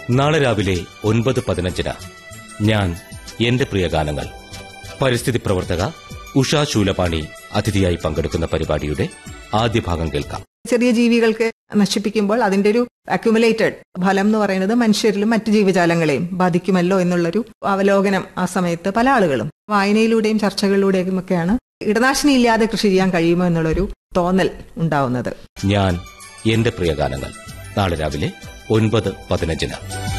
നാളെ രാവിലെ ഒൻപത് പതിനഞ്ചിന് ഞാൻ എന്റെ പ്രിയ ഗാനങ്ങൾ പരിസ്ഥിതി പ്രവർത്തക ഉഷാ ശൂലപാണി അതിഥിയായി പങ്കെടുക്കുന്ന പരിപാടിയുടെ ആദ്യ ഭാഗം കേൾക്കാം ചെറിയ ജീവികൾക്ക് നശിപ്പിക്കുമ്പോൾ അതിന്റെ ഒരു അക്യുമുലേറ്റഡ് ഫലം എന്ന് പറയുന്നത് മനുഷ്യരിലും മറ്റു ജീവജാലങ്ങളെയും ബാധിക്കുമല്ലോ എന്നുള്ളൊരു അവലോകനം ആ സമയത്ത് പല ആളുകളും വായനയിലൂടെയും ചർച്ചകളിലൂടെയും ഒക്കെയാണ് കീടനാശിനി ഇല്ലാതെ കൃഷി ചെയ്യാൻ കഴിയുമോ എന്നുള്ളൊരു തോന്നൽ ഉണ്ടാവുന്നത് ഞാൻ എന്റെ പ്രിയ ഗാനങ്ങൾ നാളെ രാവിലെ ഒൻപത് പതിനഞ്ചിന്